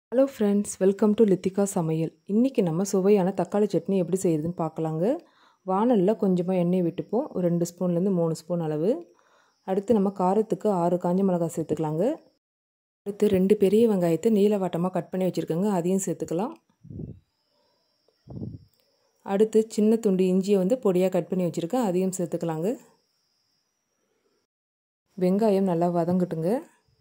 hello friends welcome to Lithika சமையல் இன்றைக்கி நம்ம சுவையான தக்காளி சட்னி எப்படி செய்யுதுன்னு பார்க்கலாங்க வானலில் கொஞ்சமாக எண்ணெய் விட்டுப்போம் ஒரு ரெண்டு ஸ்பூன்லேருந்து மூணு ஸ்பூன் அளவு அடுத்து நம்ம காரத்துக்கு ஆறு காஞ்ச மிளகாய் சேர்த்துக்கலாங்க அடுத்து ரெண்டு பெரிய வெங்காயத்தை நீளவாட்டமாக கட் பண்ணி வச்சுருக்கோங்க அதையும் சேர்த்துக்கலாம் அடுத்து சின்ன துண்டு இஞ்சியை வந்து பொடியாக கட் பண்ணி வச்சுருக்கேன் அதையும் சேர்த்துக்கலாங்க வெங்காயம் நல்லா வதங்கட்டுங்க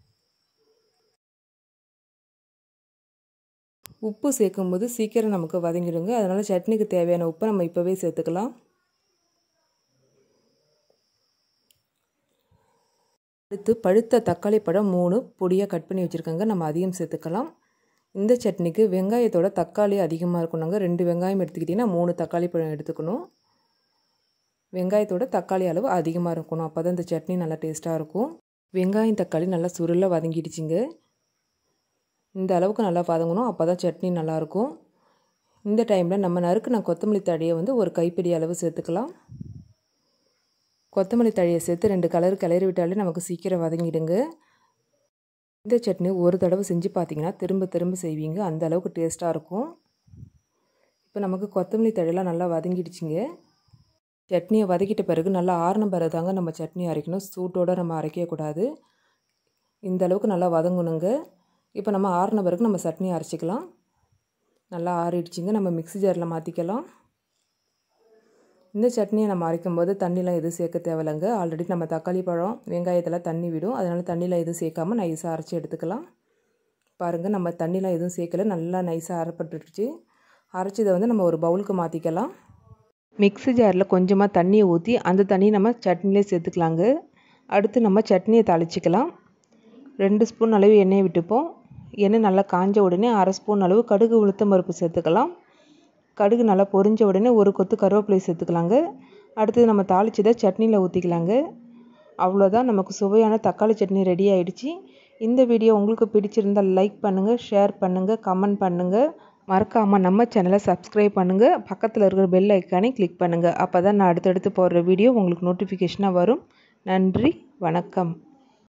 உப்பு சேர்க்கும்போது சீக்கிரம் நமக்கு வதங்கிடுங்க அதனால் சட்னிக்கு தேவையான உப்பை நம்ம இப்போவே சேர்த்துக்கலாம் அடுத்து பழுத்த தக்காளி பழம் மூணு பொடியாக கட் பண்ணி வச்சுருக்கோங்க நம்ம அதையும் சேர்த்துக்கலாம் இந்த சட்னிக்கு வெங்காயத்தோட தக்காளி அதிகமாக இருக்கணுங்க ரெண்டு வெங்காயம் எடுத்துக்கிட்டிங்கன்னா மூணு தக்காளி பழம் எடுத்துக்கணும் வெங்காயத்தோட தக்காளி அளவு அதிகமாக இருக்கணும் அப்போ தான் இந்த சட்னி நல்லா டேஸ்ட்டாக இருக்கும் வெங்காயம் தக்காளி நல்லா சுருளாக வதங்கிடுச்சிங்க இந்த அளவுக்கு நல்லா வதங்கணும் அப்போ தான் சட்னி நல்லாயிருக்கும் இந்த டைமில் நம்ம நறுக்குன கொத்தமல்லி தழையை வந்து ஒரு கைப்பிடி அளவு சேர்த்துக்கலாம் கொத்தமல்லி தழையை சேர்த்து ரெண்டு கலர் கிளறி விட்டாலே நமக்கு சீக்கிரம் வதங்கிடுங்க இந்த சட்னி ஒரு தடவை செஞ்சு பார்த்தீங்கன்னா திரும்ப திரும்ப செய்வீங்க அந்த அளவுக்கு டேஸ்ட்டாக இருக்கும் இப்போ நமக்கு கொத்தமல்லி தழையெல்லாம் நல்லா வதங்கிடுச்சிங்க சட்னியை வதக்கிட்ட பிறகு நல்லா ஆறின பிறகு தாங்க நம்ம சட்னி அரைக்கணும் சூட்டோடு நம்ம அரைக்கக்கூடாது இந்த அளவுக்கு நல்லா வதங்கணுங்க இப்போ நம்ம ஆறின பிறகு நம்ம சட்னி அரைச்சிக்கலாம் நல்லா ஆறிடுச்சிங்க நம்ம மிக்ஸி ஜாரில் மாற்றிக்கலாம் இந்த சட்னியை நம்ம அரைக்கும் போது தண்ணிலாம் எதுவும் சேர்க்க தேவையில்லைங்க ஆல்ரெடி நம்ம தக்காளி பழம் வெங்காயத்தில் தண்ணி விடும் அதனால் தண்ணியில் எதுவும் சேர்க்காமல் நைஸாக அரைச்சி எடுத்துக்கலாம் பாருங்கள் நம்ம தண்ணிலாம் எதுவும் சேர்க்கல நல்லா நைஸாக அரைப்பட்டுடுச்சு அரைச்சதை வந்து நம்ம ஒரு பவுலுக்கு மாற்றிக்கலாம் மிக்ஸி ஜாரில் கொஞ்சமாக தண்ணியை ஊற்றி அந்த தண்ணியை நம்ம சட்னிலே சேர்த்துக்கலாங்க அடுத்து நம்ம சட்னியை தாளிச்சிக்கலாம் ரெண்டு ஸ்பூன் அளவு எண்ணெயை விட்டுப்போம் எண்ணெய் நல்லா காஞ்ச உடனே அரை ஸ்பூன் அளவு கடுகு உளுத்தம் பருப்பு சேர்த்துக்கலாம் கடுகு நல்லா பொரிஞ்ச உடனே ஒரு கொத்து கருவேப்பிலை சேர்த்துக்கலாங்க அடுத்தது நம்ம தாளிச்சதை சட்னியில் ஊற்றிக்கலாங்க அவ்வளோதான் நமக்கு சுவையான தக்காளி சட்னி ரெடி ஆகிடுச்சு இந்த வீடியோ உங்களுக்கு பிடிச்சிருந்தால் லைக் பண்ணுங்கள் ஷேர் பண்ணுங்கள் கமெண்ட் பண்ணுங்கள் மறக்காமல் நம்ம சேனலை சப்ஸ்கிரைப் பண்ணுங்கள் பக்கத்தில் இருக்கிற பெல் ஐக்கானை கிளிக் பண்ணுங்கள் அப்போ தான் நான் அடுத்தடுத்து போடுற வீடியோ உங்களுக்கு நோட்டிஃபிகேஷனாக வரும் நன்றி வணக்கம்